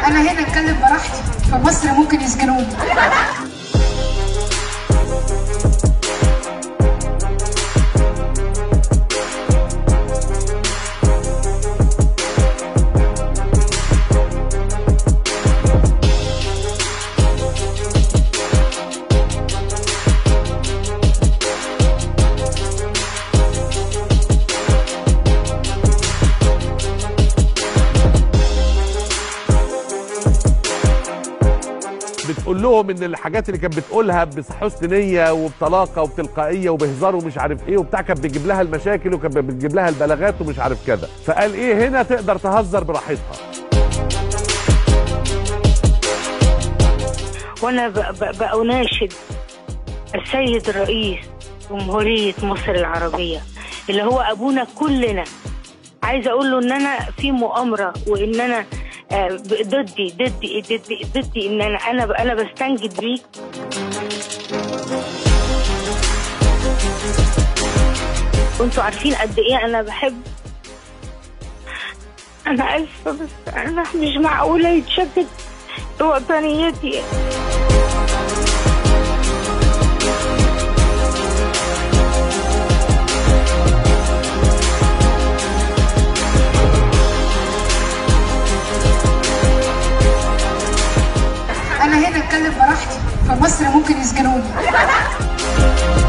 انا هنا اتكلم براحتي في مصر ممكن يسجنوني بتقول لهم ان الحاجات اللي كانت بتقولها بحسن نيه وبطلاقه وبتلقائيه وبهزار ومش عارف ايه وبتاع كانت بتجيب لها المشاكل وكانت بتجيب لها البلاغات ومش عارف كذا فقال ايه هنا تقدر تهزر براحتها وانا ب- ب- بأناشد السيد الرئيس جمهورية مصر العربية اللي هو ابونا كلنا عايزه اقول له ان انا في مؤامره وان انا آه، ب- ضدي ضدي ضدي ضدي ان انا انا انا بستنجد بيك وانتوا عارفين قد ايه انا بحب انا اسفه بس انا مش معقوله يتشكك وطنيتي انا هنا اتكلم براحتي في مصر ممكن يسجنوني